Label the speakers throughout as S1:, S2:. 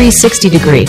S1: 360 degree.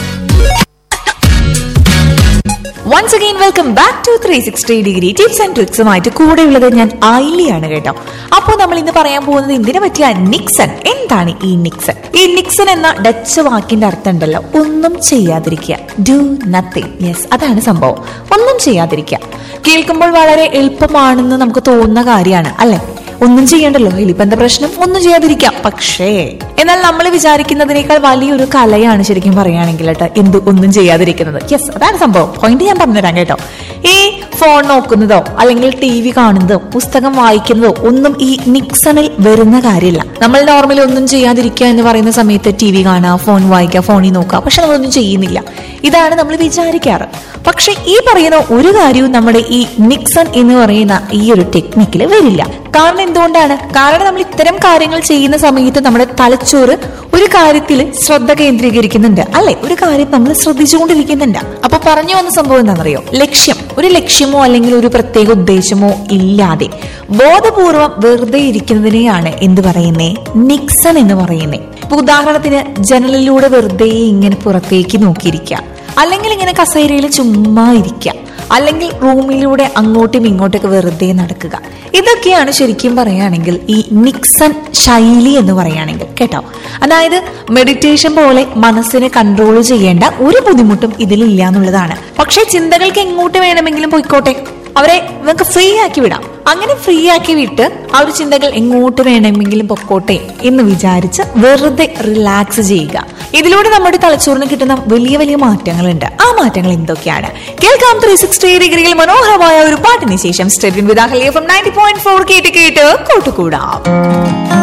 S2: Once again welcome back to three sixty degree tips and ട്രിക്സുമായിട്ട് കൂടെയുള്ളത് ഞാൻ ഐലിയാണ് കേട്ടോ അപ്പോൾ നമ്മൾ ഇന്ന് പറയാൻ പോകുന്നത് എന്തിനെ പറ്റിയ നിക്സൺ എന്താണ് ഈ നിക്സൺ ഈ നിക്സൺ എന്ന ഡച്ച് വാക്കിന്റെ അർത്ഥം ഉണ്ടല്ലോ ഒന്നും ചെയ്യാതിരിക്കുക ഡു നത്തിങ് യെസ് അതാണ് സംഭവം ഒന്നും ചെയ്യാതിരിക്കുക കേൾക്കുമ്പോൾ വളരെ എളുപ്പമാണെന്ന് നമുക്ക് തോന്നുന്ന കാര്യമാണ് അല്ലെ ഒന്നും ചെയ്യണ്ടല്ലോ ഇതിലിപ്പോ എന്താ പ്രശ്നം ഒന്നും ചെയ്യാതിരിക്കാം പക്ഷേ എന്നാൽ നമ്മൾ വിചാരിക്കുന്നതിനേക്കാൾ വലിയൊരു കലയാണ് ശരിക്കും പറയുകയാണെങ്കിൽ കേട്ടോ എന്ത് ഒന്നും ചെയ്യാതിരിക്കുന്നത് യെസ് അതാണ് സംഭവം പോയിന്റ് ഞാൻ പറഞ്ഞുതരാം കേട്ടോ ഈ ഫോൺ നോക്കുന്നതോ അല്ലെങ്കിൽ ടി വി കാണുന്നതോ പുസ്തകം വായിക്കുന്നതോ ഒന്നും ഈ നിക്സണിൽ വരുന്ന കാര്യമില്ല നമ്മൾ നോർമലി ഒന്നും ചെയ്യാതിരിക്കുക എന്ന് പറയുന്ന സമയത്ത് ടി വി കാണുക ഫോൺ വായിക്കുക ഫോണിൽ നോക്കുക പക്ഷെ നമ്മളൊന്നും ചെയ്യുന്നില്ല ഇതാണ് നമ്മൾ വിചാരിക്കാറ് പക്ഷെ ഈ പറയുന്ന ഒരു കാര്യവും നമ്മുടെ ഈ നിക്സൺ എന്ന് പറയുന്ന ഈ ഒരു ടെക്നിക്കിൽ വരില്ല കാരണം എന്തുകൊണ്ടാണ് കാരണം നമ്മൾ ഇത്തരം കാര്യങ്ങൾ ചെയ്യുന്ന സമയത്ത് നമ്മുടെ തലച്ചോറ് ഒരു കാര്യത്തിൽ ശ്രദ്ധ കേന്ദ്രീകരിക്കുന്നുണ്ട് അല്ലെ ഒരു കാര്യം നമ്മൾ ശ്രദ്ധിച്ചുകൊണ്ടിരിക്കുന്നുണ്ട് അപ്പൊ പറഞ്ഞു വന്ന സംഭവം എന്താണെന്നറിയോ ലക്ഷ്യം ഒരു ലക്ഷ്യമോ അല്ലെങ്കിൽ ഒരു പ്രത്യേക ഉദ്ദേശമോ ഇല്ലാതെ ബോധപൂർവം വെറുതെ ഇരിക്കുന്നതിനെയാണ് എന്ത് പറയുന്നേ നിക്സൺ എന്ന് പറയുന്നേ ഇപ്പൊ ഉദാഹരണത്തിന് ജനലിലൂടെ വെറുതെ ഇങ്ങനെ പുറത്തേക്ക് നോക്കിയിരിക്കുക അല്ലെങ്കിൽ ഇങ്ങനെ കസേരയിൽ ചുമ്മാ ഇരിക്കുക അല്ലെങ്കിൽ റൂമിലൂടെ അങ്ങോട്ടും ഇങ്ങോട്ടൊക്കെ വെറുതെ നടക്കുക ഇതൊക്കെയാണ് ശരിക്കും പറയുകയാണെങ്കിൽ ഈ നിക്സൺ ശൈലി എന്ന് പറയുകയാണെങ്കിൽ കേട്ടോ അതായത് മെഡിറ്റേഷൻ പോലെ മനസ്സിനെ കൺട്രോൾ ചെയ്യേണ്ട ഒരു ബുദ്ധിമുട്ടും ഇതിലില്ല എന്നുള്ളതാണ് പക്ഷെ ചിന്തകൾക്ക് എങ്ങോട്ട് വേണമെങ്കിലും പോയിക്കോട്ടെ അവരെ നമുക്ക് ഫ്രീ ആക്കി വിടാം അങ്ങനെ ഫ്രീ ആക്കി വിട്ട് ആ ഒരു ചിന്തകൾ എങ്ങോട്ട് വേണമെങ്കിലും പൊക്കോട്ടെ എന്ന് വിചാരിച്ച് വെറുതെ റിലാക്സ് ചെയ്യുക ഇതിലൂടെ നമ്മുടെ തലച്ചോറിന് കിട്ടുന്ന വലിയ വലിയ മാറ്റങ്ങളുണ്ട് ആ മാറ്റങ്ങൾ എന്തൊക്കെയാണ് കേൾക്കാം ത്രീ സിക്സ്റ്റി ഡിഗ്രിയിൽ മനോഹരമായ ഒരു പാട്ടിന് ശേഷം സ്റ്റെബിൻ വിദാഹലിയ ഫ്രം നയൻറ്റി പോയിന്റ് ഫോർ കേട്ട് കേട്ട് കൂട്ടുകൂടാം